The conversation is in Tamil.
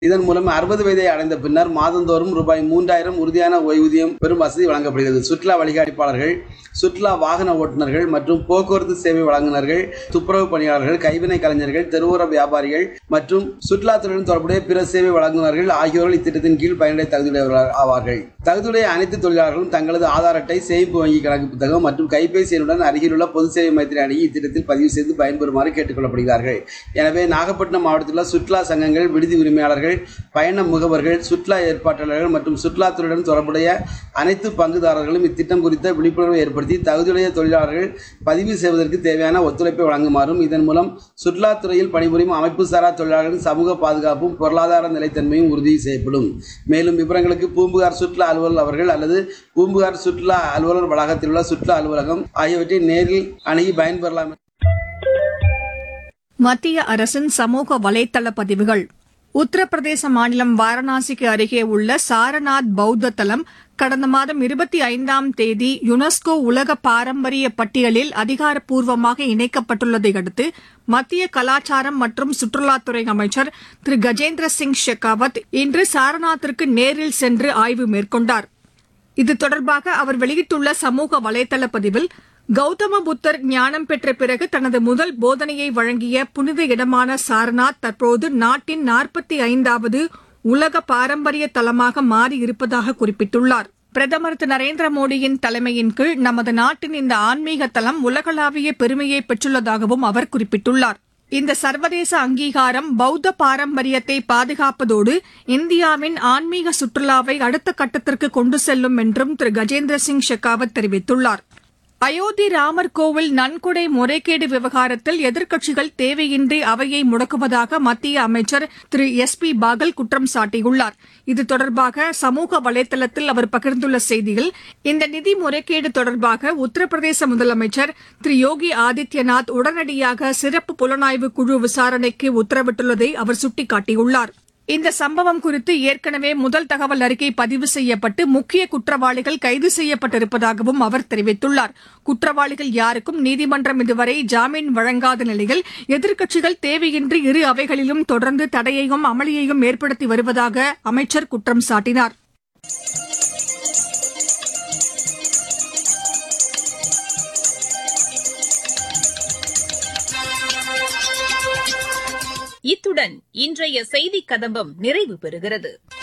இதன் மூலம் அறுபது வயதை அடைந்த பின்னர் மாதந்தோறும் ரூபாய் மூன்றாயிரம் உறுதியான ஓய்வூதியம் பெறும் வசதி வழங்கப்படுகிறது சுற்றுலா வழிகாட்டிப்பாளர்கள் சுற்றுலா வாகன ஓட்டுநர்கள் மற்றும் போக்குவரத்து சேவை வழங்குநர்கள் துப்புரவு பணியாளர்கள் கைவினை கலைஞர்கள் தெருவோர வியாபாரிகள் மற்றும் சுற்றுலாத்துறையுடன் தொடர்புடைய பிற சேவை வழங்குநர்கள் ஆகியோர்கள் இத்திட்டத்தின் கீழ் பயனடை தகுதியுடையவர்கள் ஆவார்கள் தகுதியுடைய அனைத்து தொழிலாளர்களும் தங்களது ஆதார் அட்டை சேமிப்பு வங்கி கணக்கு புத்தகம் மற்றும் கைபேசி எண்ணுடன் அருகிலுள்ள பொது சேவை மையத்தினை அணுகி இத்திட்டத்தில் பதிவு செய்து பயன்பெறுமாறு கேட்டுக்கொள்ளப்படுகிறார்கள் எனவே நாகப்பட்டினம் மாவட்டத்தில் உள்ள சுற்றுலா சங்கங்கள் விடுதி உரிமையாளர்கள் பயண முகவர்கள் சுற்றுலா ஏற்பாட்டாளர்கள் மற்றும் சுற்றுலாத்துறையுடன் தொடர்புடைய அனைத்து பங்குதாரர்களும் இத்திட்டம் குறித்த விழிப்புணர்வை ஏற்படுத்தி தகுதியுடைய தொழிலாளர்கள் பதிவு செய்வதற்கு தேவையான ஒத்துழைப்பை வழங்குமாறும் இதன் மூலம் சுற்றுலாத்துறையில் பணிபுரியும் அமைப்பு சாரா தொழிலாளர்களின் சமூக பாதுகாப்பும் பொருளாதார நிலைத்தன்மையும் உறுதி செய்யப்படும் மேலும் விவரங்களுக்கு பூம்புகார் சுற்றுலா அலுவலர் அவர்கள் அல்லது பூம்புகார் சுற்றுலா அலுவலர் வளாகத்தில் உள்ள சுற்றுலா அலுவலகம் ஆகியவற்றை நேரில் அணுகி பயன்பெறலாம் மத்திய அரசின் சமூக வலைதள பதிவுகள் உத்தரப்பிரதேச மாநிலம் வாரணாசிக்கு அருகே உள்ள சாரநாத் பௌத்த தலம் கடந்த மாதம் இருபத்தி ஐந்தாம் தேதி யுனெஸ்கோ உலக பாரம்பரிய பட்டியலில் அதிகாரப்பூர்வமாக இணைக்கப்பட்டுள்ளதை அடுத்து மத்திய கலாச்சாரம் மற்றும் சுற்றுலாத்துறை அமைச்சர் திரு கஜேந்திர சிங் ஷெகாவத் இன்று சாரநாத்திற்கு நேரில் சென்று ஆய்வு மேற்கொண்டார் இது தொடர்பாக அவர் வெளியிட்டுள்ள சமூக வலைதள பதிவில் கௌதம புத்தர் ஞானம் பெற்ற பிறகு தனது முதல் போதனையை வழங்கிய புனித இடமான சாரநாத் தற்போது நாட்டின் நாற்பத்தி ஐந்தாவது உலக பாரம்பரிய தலமாக மாறியிருப்பதாக குறிப்பிட்டுள்ளார் பிரதமர் திரு நரேந்திர மோடியின் தலைமையின் கீழ் நமது நாட்டின் இந்த ஆன்மீக தலம் உலகளாவிய பெருமையை பெற்றுள்ளதாகவும் அவர் குறிப்பிட்டுள்ளார் இந்த சர்வதேச அங்கீகாரம் பௌத்த பாரம்பரியத்தை பாதுகாப்பதோடு இந்தியாவின் ஆன்மீக சுற்றுலாவை அடுத்த கட்டத்திற்கு கொண்டு செல்லும் என்றும் திரு கஜேந்திர சிங் ஷெகாவத் தெரிவித்துள்ளார் அயோத்தி ராமர் கோவில் நன்கொடை முறைகேடு விவகாரத்தில் எதிர்க்கட்சிகள் தேவையின்றி அவையை முடக்குவதாக மத்திய அமைச்சர் திரு எஸ் பி பாகல் குற்றம் சாட்டியுள்ளார் இது தொடர்பாக சமூக வலைதளத்தில் அவர் பகிர்ந்துள்ள செய்தியில் இந்த நிதி முறைகேடு தொடர்பாக உத்தரப்பிரதேச முதலமைச்சர் திரு யோகி ஆதித்யநாத் உடனடியாக சிறப்பு புலனாய்வு குழு விசாரணைக்கு உத்தரவிட்டுள்ளதை அவர் சுட்டிக்காட்டியுள்ளார் இந்த சம்பவம் குறித்து ஏற்கனவே முதல் தகவல் அறிக்கை பதிவு செய்யப்பட்டு முக்கிய குற்றவாளிகள் கைது செய்யப்பட்டிருப்பதாகவும் அவர் தெரிவித்துள்ளார் குற்றவாளிகள் யாருக்கும் நீதிமன்றம் இதுவரை ஜாமீன் வழங்காத நிலையில் எதிர்க்கட்சிகள் தேவையின்றி இரு அவைகளிலும் தொடர்ந்து தடையையும் அமளியையும் ஏற்படுத்தி வருவதாக அமைச்சர் குற்றம் சாட்டினார் இத்துடன் இன்றைய செய்திக் கதம்பம் நிறைவு பெறுகிறது